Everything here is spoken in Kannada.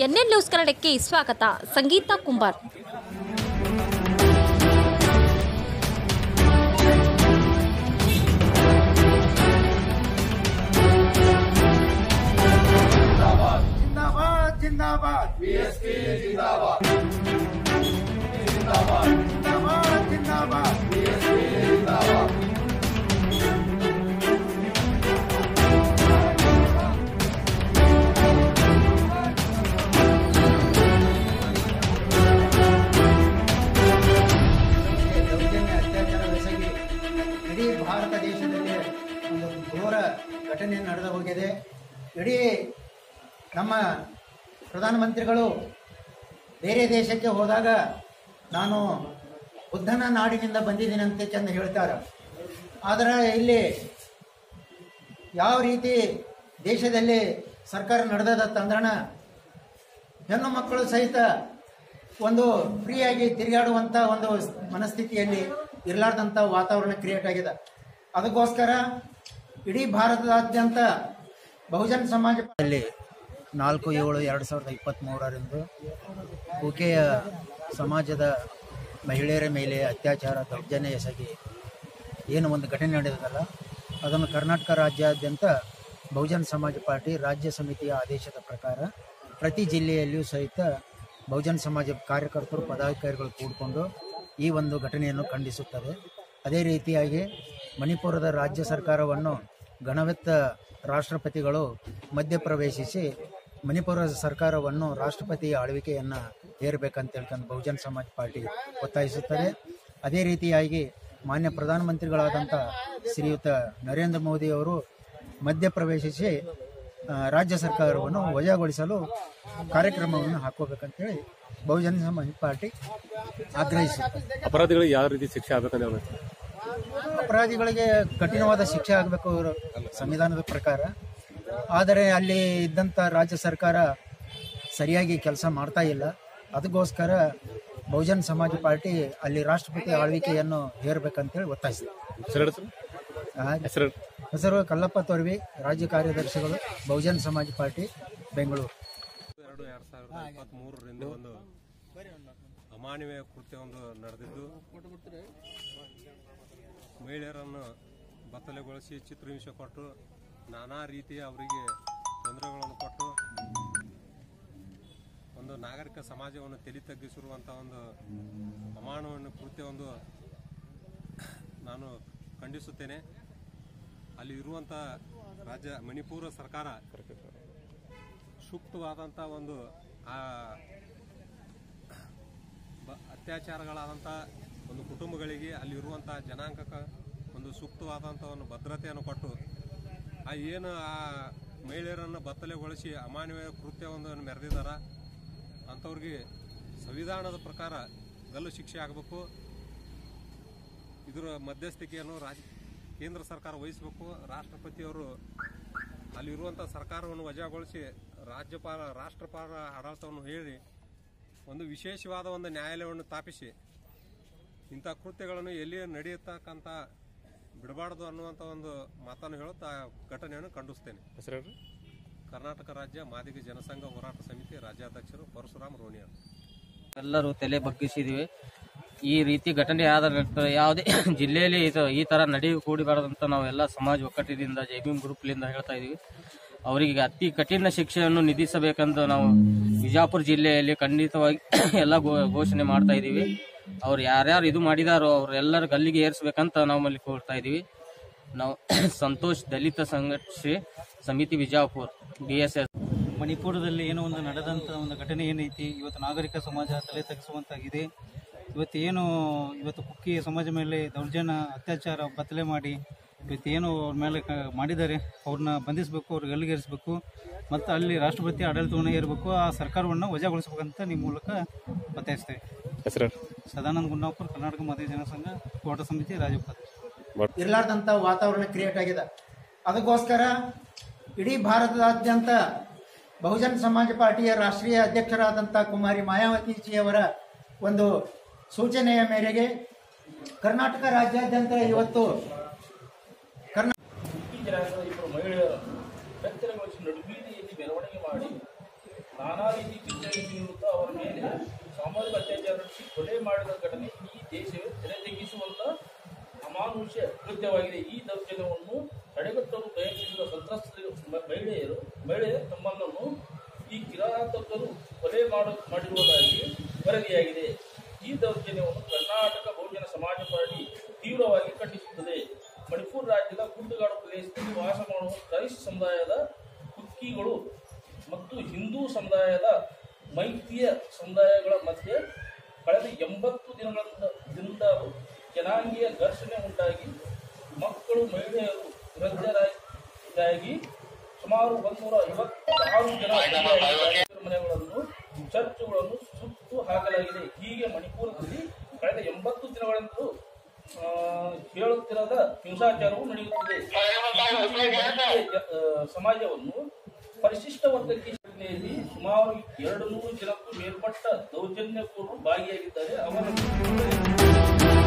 ಎನ್ಎನ್ ನ್ಯೂಸ್ ಕನ್ನಡಕ್ಕೆ ಸ್ವಾಗತ ಸಂಗೀತ ಕುಂಬಾರ್ जिंदाबाद जिंदाबाद बीएसपी जिंदाबाद जिंदाबाद जिंदाबाद जिंदाबाद बीएसपी जिंदाबाद ದೌರ್ಜನ್ಯ ಅತ್ಯಾಚಾರವೆಸಗಿ ಇಡೀ ಭಾರತ ದೇಶದಲ್ಲಿ ಒಂದು ಘೋರ ಘಟನೆ ನಡೆದು ಹೋಗಿದೆ ಇಡೀ ನಮ್ಮ ಪ್ರಧಾನಮಂತ್ರಿಗಳು ಬೇರೆ ದೇಶಕ್ಕೆ ಹೋದಾಗ ನಾನು ಬುದ್ಧನ ನಾಡಿನಿಂದ ಬಂದಿದ್ದೀನಿ ಅಂತ ಚೆಂದ ಹೇಳ್ತಾರೆ ಆದರೆ ಇಲ್ಲಿ ಯಾವ ರೀತಿ ದೇಶದಲ್ಲಿ ಸರ್ಕಾರ ನಡೆದದಂದ್ರಣ ಹೆಣ್ಣು ಮಕ್ಕಳು ಸಹಿತ ಒಂದು ಫ್ರೀಯಾಗಿ ತಿರುಗಾಡುವಂತ ಒಂದು ಮನಸ್ಥಿತಿಯಲ್ಲಿ ಇರಲಾರ್ದಂತ ವಾತಾವರಣ ಕ್ರಿಯೇಟ್ ಆಗಿದೆ ಅದಕ್ಕೋಸ್ಕರ ಇಡೀ ಭಾರತದಾದ್ಯಂತ ಬಹುಜನ್ ಸಮಾಜದಲ್ಲಿ ನಾಲ್ಕು ಏಳು ಎರಡು ಸಾವಿರದ ಇಪ್ಪತ್ತ್ ಮೂರರಂದು ಕುಕೆಯ ಸಮಾಜದ ಮಹಿಳೆಯರ ಮೇಲೆ ಅತ್ಯಾಚಾರ ದೌರ್ಜನ್ಯ ಎಸಗಿ ಏನು ಒಂದು ಘಟನೆ ನಡೆದದಲ್ಲ ಅದನ್ನು ಕರ್ನಾಟಕ ರಾಜ್ಯಾದ್ಯಂತ ಬಹುಜನ್ ಸಮಾಜ ಪಾರ್ಟಿ ರಾಜ್ಯ ಸಮಿತಿಯ ಆದೇಶದ ಪ್ರಕಾರ ಪ್ರತಿ ಜಿಲ್ಲೆಯಲ್ಲಿಯೂ ಸಹಿತ ಬಹುಜನ್ ಸಮಾಜ ಕಾರ್ಯಕರ್ತರು ಪದಾಧಿಕಾರಿಗಳು ಕೂಡಿಕೊಂಡು ಈ ಒಂದು ಘಟನೆಯನ್ನು ಖಂಡಿಸುತ್ತದೆ ಅದೇ ರೀತಿಯಾಗಿ ಮಣಿಪುರದ ರಾಜ್ಯ ಸರ್ಕಾರವನ್ನು ಗಣವೆತ್ತ ರಾಷ್ಟ್ರಪತಿಗಳು ಮಧ್ಯಪ್ರವೇಶಿಸಿ ಮಣಿಪುರ ಸರ್ಕಾರವನ್ನು ರಾಷ್ಟ್ರಪತಿ ಆಳ್ವಿಕೆಯನ್ನು ಹೇರಬೇಕಂತ ಹೇಳ್ಕೊಂಡು ಬಹುಜನ್ ಸಮಾಜ್ ಪಾರ್ಟಿ ಒತ್ತಾಯಿಸುತ್ತದೆ ಅದೇ ರೀತಿಯಾಗಿ ಮಾನ್ಯ ಪ್ರಧಾನಮಂತ್ರಿಗಳಾದಂಥ ಶ್ರೀಯುತ ನರೇಂದ್ರ ಮೋದಿ ಅವರು ಮಧ್ಯಪ್ರವೇಶಿಸಿ ಆ, ರಾಜ್ಯ ಸರ್ಕಾರವನ್ನು ವಜಾಗೊಳಿಸಲು ಕಾರ್ಯಕ್ರಮವನ್ನು ಹಾಕೋಬೇಕಂತೇಳಿ ಬಹುಜನ ಸಮಾಜ ಪಾರ್ಟಿ ಆಗ್ರಹಿಸುತ್ತದೆ ಅಪರಾಧಿಗಳಿಗೆ ಯಾವ ರೀತಿ ಶಿಕ್ಷೆ ಆಗ್ಬೇಕಂತ ಹೇಳ್ಬೇಕು ಅಪರಾಧಿಗಳಿಗೆ ಕಠಿಣವಾದ ಶಿಕ್ಷೆ ಆಗಬೇಕು ಸಂವಿಧಾನದ ಪ್ರಕಾರ ಆದರೆ ಅಲ್ಲಿ ಇದ್ದಂಥ ರಾಜ್ಯ ಸರ್ಕಾರ ಸರಿಯಾಗಿ ಕೆಲಸ ಮಾಡ್ತಾ ಇಲ್ಲ ಅದಕ್ಕೋಸ್ಕರ ಬಹುಜನ್ ಸಮಾಜ ಪಾರ್ಟಿ ಅಲ್ಲಿ ರಾಷ್ಟ್ರಪತಿ ಆಳ್ವಿಕೆಯನ್ನು ಹೇರಬೇಕಂತೇಳಿ ಒತ್ತಾಯಿಸಿದೆ ಹೆಸರು ಹೇಳಿ ಸರ್ ಆ, ಹೆಸರು ಹೆಸರು ಕಲ್ಲಪ್ಪ ತೊರ್ವಿ ರಾಜ್ಯ ಕಾರ್ಯದರ್ಶಿಗಳು ಬಹುಜನ್ ಸಮಾಜ ಪಾರ್ಟಿ ಬೆಂಗಳೂರು ಎರಡು ಎರಡ್ ಸಾವಿರದ ಇಪ್ಪತ್ತ್ ಮೂರರಿಂದ ಒಂದು ಅಮಾನವೀಯ ಕೃತ್ಯ ಒಂದು ನಡೆದಿದ್ದು ಮಹಿಳೆಯರನ್ನು ಬತ್ತಲೆಗೊಳಿಸಿ ಚಿತ್ರಹಿಂಸೆ ಕೊಟ್ಟು ನಾನಾ ರೀತಿಯ ಅವರಿಗೆ ತೊಂದರೆಗಳನ್ನು ಕೊಟ್ಟು ಒಂದು ನಾಗರಿಕ ಸಮಾಜವನ್ನು ತಲೆ ತಗ್ಗಿಸಿರುವಂಥ ಒಂದು ಅಮಾನವೀಯ ಕೃತ್ಯ ಒಂದು ನಾನು ಖಂಡಿಸುತ್ತೇನೆ ಅಲ್ಲಿ ಇರುವಂಥ ರಾಜ್ಯ ಮಣಿಪುರ ಸರ್ಕಾರ ಸೂಕ್ತವಾದಂಥ ಒಂದು ಆ ಬ- ಅತ್ಯಾಚಾರಗಳಾದಂಥ ಒಂದು ಕುಟುಂಬಗಳಿಗೆ ಅಲ್ಲಿರುವಂಥ ಜನಾಂಗಕ್ಕೆ ಒಂದು ಸೂಕ್ತವಾದಂಥ ಒಂದು ಭದ್ರತೆಯನ್ನು ಕೊಟ್ಟು ಆ ಏನು ಆ ಮಹಿಳೆಯರನ್ನು ಬತ್ತಲೆಗೊಳಿಸಿ ಅಮಾನವೀಯ ಕೃತ್ಯವನ್ನು ಮೆರೆದಿದ್ದಾರ ಅಂಥವ್ರಿಗೆ ಸಂವಿಧಾನದ ಪ್ರಕಾರ ಗಲ್ಲು ಶಿಕ್ಷೆ ಆಗಬೇಕು ಇದರ ಮಧ್ಯಸ್ಥಿಕೆಯನ್ನು ರಾಜ ಕೇಂದ್ರ ಸರ್ಕಾರ ವಹಿಸಬೇಕು ರಾಷ್ಟ್ರಪತಿಯವರು ಅಲ್ಲಿರುವಂಥ ಸರ್ಕಾರವನ್ನು ವಜಾಗೊಳಿಸಿ ರಾಜ್ಯಪಾಲ ರಾಷ್ಟ್ರಪಾಲ ಆಡಳಿತವನ್ನು ಹೇಳಿ ಒಂದು ವಿಶೇಷವಾದ ಒಂದು ನ್ಯಾಯಾಲಯವನ್ನು ಸ್ಥಾಪಿಸಿ ಇಂಥ ಕೃತ್ಯಗಳನ್ನು ಎಲ್ಲಿ ನಡೆಯತಕ್ಕಂಥ ಬಿಡಬಾರ್ದು ಅನ್ನುವಂಥ ಒಂದು ಮಾತನ್ನು ಹೇಳುತ್ತಾ ಘಟನೆಯನ್ನು ಖಂಡಿಸ್ತೇನೆ ಕರ್ನಾಟಕ ರಾಜ್ಯ ಮಾದಿಗ ಜನಸಂಘ ಹೋರಾಟ ಸಮಿತಿ ರಾಜ್ಯಾಧ್ಯಕ್ಷರು ಪರಶುರಾಮ್ ರೋಣಿಯರ್ ಎಲ್ಲರೂ ತಲೆ ಬಗ್ಗಿಸಿದ್ವಿ ಈ ರೀತಿ ಘಟನೆ ಆದ ನಂತರ ಯಾವುದೇ ಜಿಲ್ಲೆಯಲ್ಲಿ ಇದು ಈ ತರ ನಡಿ ಕೂಡಿಬಾರದಂತ ನಾವೆಲ್ಲ ಸಮಾಜ ಒಕ್ಕಟ್ಟಿನಿಂದ ಜೈ ಭೀಮ್ ಗ್ರೂಪ್ಲಿಂದ ಹೇಳ್ತಾ ಇದೀವಿ ಅವರಿಗೆ ಅತಿ ಕಠಿಣ ಶಿಕ್ಷೆಯನ್ನು ನಿಧಿಸಬೇಕಂತ ನಾವು ಬಿಜಾಪುರ ಜಿಲ್ಲೆಯಲ್ಲಿ ಖಂಡಿತವಾಗಿ ಎಲ್ಲ ಘೋ- ಘೋಷಣೆ ಮಾಡ್ತಾ ಇದೀವಿ ಅವ್ರು ಯಾರ್ಯಾರು ಇದು ಮಾಡಿದಾರೋ ಅವ್ರೆಲ್ಲರ ಗಲ್ಲಿಗೆ ಏರಿಸ್ಬೇಕಂತ ನಾವು ಅಲ್ಲಿ ಕೋರ್ತಾ ಇದೀವಿ ನಾವು ಸಂತೋಷ್ ದಲಿತ ಸಂಘರ್ಷ ಸಮಿತಿ ಬಿಜಾಪುರ್ ಬಿ ಎಸ್ ಎಸ್ ಮಣಿಪುರದಲ್ಲಿ ಏನೋ ಒಂದು ನಡೆದಂತ ಒಂದು ಘಟನೆ ಏನೈತಿ ಇವತ್ತು ನಾಗರಿಕ ಸಮಾಜ ತಲೆ ತಗ್ಗಿಸುವಂತಾಗಿದೆ ಇವತ್ತು ಏನು ಇವತ್ತು ಕುಕ್ಕಿ ಸಮಾಜ ಮೇಲೆ ದೌರ್ಜನ್ಯ ಅತ್ಯಾಚಾರ ಬತ್ತಲೆ ಮಾಡಿ ಇವತ್ತು ಏನು ಅವ್ರ ಮೇಲೆ ಕ- ಮಾಡಿದ್ದಾರೆ ಅವ್ರನ್ನ ಬಂಧಿಸಬೇಕು ಅವ್ರಿಗೆ ಗಲ್ಲಿಗೇರಿಸಬೇಕು ಮತ್ತು ಅಲ್ಲಿ ರಾಷ್ಟ್ರಪತಿ ಆಡಳಿತವನ್ನು ಏರಬೇಕು ಆ ಸರ್ಕಾರವನ್ನು ವಜಾಗೊಳಿಸಬೇಕಂತ ನಿಮ್ಮ ಮೂಲಕ ಒತ್ತಾಯಿಸ್ತೇವೆ ಹೆಸರು ಸದಾನಂದ ಗುಂಡಾಪುರ ಕರ್ನಾಟಕ ಮಧ್ಯ ಜನಸಂಘ ಹೋರಾಟ ಸಮಿತಿ ರಾಜ್ಯ ಇರಲಾರ್ದಂತ ವಾತಾವರಣ ಕ್ರಿಯೇಟ್ ಆಗಿದೆ ಅದಕ್ಕೋಸ್ಕರ ಇಡೀ ಭಾರತದಾದ್ಯಂತ ಬಹುಜನ್ ಸಮಾಜ ಪಾರ್ಟಿಯ ರಾಷ್ಟ್ರೀಯ ಅಧ್ಯಕ್ಷರಾದಂಥ ಕುಮಾರಿ ಮಾಯಾವತಿಜಿಯವರ ಒಂದು ಸೂಚನೆಯ ಮೇರೆಗೆ ಕರ್ನಾಟಕ ರಾಜ್ಯಾದ್ಯಂತ ಇವತ್ತು ಕರ್ನಾ ಈ ಜನಾಂಗದ ಇಬ್ಬರು ಮಹಿಳೆಯರನ್ನು ಬೆತ್ತಲೆಗೊಳಿಸಿ ನಡುಬೀದಿಯಲ್ಲಿ ಮೆರವಣಿಗೆ ಮಾಡಿ ನಾನಾ ರೀತಿ ಚಿಂತನೆ ನೀಡುತ್ತಾ ಅವರ ಮೇಲೆ ಸಾಮಾಜಿಕ ಅತ್ಯಾಚಾರ ನಡೆಸಿ ಕೊಲೆ ಮಾಡಿದ ಘಟನೆ ಈ ದೇಶವೇ ತೆರೆತೆಗಿಸುವಂತ ಅಮಾನುಷ್ಯ ಕೃತ್ಯವಾಗಿದೆ ಈ ದೌರ್ಜನ್ಯವನ್ನು ತಡೆಗಟ್ಟಲು ಪ್ರಯತ್ನಿಸಿದ ಸಂತ್ರಸ್ತ ಮ- ಮಹಿಳೆಯರು ಮಹಿಳೆಯ ತಮ್ಮನ್ನು ಈ ಕಿರಾತಕರು ಕೊಲೆ ಮಾಡ ಮಾಡಿರುವುದಾಗಿ ವರದಿಯಾಗಿದೆ ಈ ದೌರ್ಜನ್ಯವನ್ನು ಕರ್ನಾಟಕ ಬಹುಜನ ಸಮಾಜ ಪಾರ್ಟಿ ತೀವ್ರವಾಗಿ ಖಂಡಿಸುತ್ತದೆ ಮಣಿಪುರ ರಾಜ್ಯದ ಗುಡ್ಡಗಾಡು ಪ್ರದೇಶದಲ್ಲಿ ವಾಸ ಮಾಡುವ ಕ್ರೈಸ್ತ ಸಮುದಾಯದ ಕುಕ್ಕಿಗಳು ಮತ್ತು ಹಿಂದೂ ಸಮುದಾಯದ ಮೈತ್ರಿಯ ಸಮುದಾಯಗಳ ಮಧ್ಯೆ ಕಳೆದ ಎಂಬತ್ತು ದಿನಗಳಿಂದ ದಿಂದ ಜನಾಂಗೀಯ ಘರ್ಷಣೆ ಉಂಟಾಗಿ ಮಕ್ಕಳು ಮಹಿಳೆಯರು ವೃದ್ಧರಾಗಿ ಸುಮಾರು ಒಂದೂರ ಐವತ್ತಾರು ಜನ ಬಲಿಯಾಗಿದ್ದಾರೆ. ಮನೆಗಳನ್ನು ಚರ್ಚ್ಗಳನ್ನು ಸುಟ್ಟು ಹಾಕಲಾಗಿದೆ ಹೀಗೆ ಮಣಿಪುರದಲ್ಲಿ ಕಳೆದ ಎಂಬತ್ತು ದಿನಗಳಿಂದಲೂ ಆ, ಹೇಳುತ್ತಿರದ ಹಿಂಸಾಚಾರವು ನಡೆಯುತ್ತಿದೆ ಈ ಭಾರತೀಯ ಜ- ಆ, ಸಮಾಜವನ್ನು ಪರಿಶಿಷ್ಟ ವರ್ಗಕ್ಕೆ ಸೇರಿಸಿ ಸುಮಾರು ಎರಡು ನೂರು ಜನಕ್ಕೂ ಮೇಲ್ಪಟ್ಟ ದೌರ್ಜನ್ಯಪೂರ್ವ ಭಾಗಿಯಾಗಿದ್ದಾರೆ ಅವರ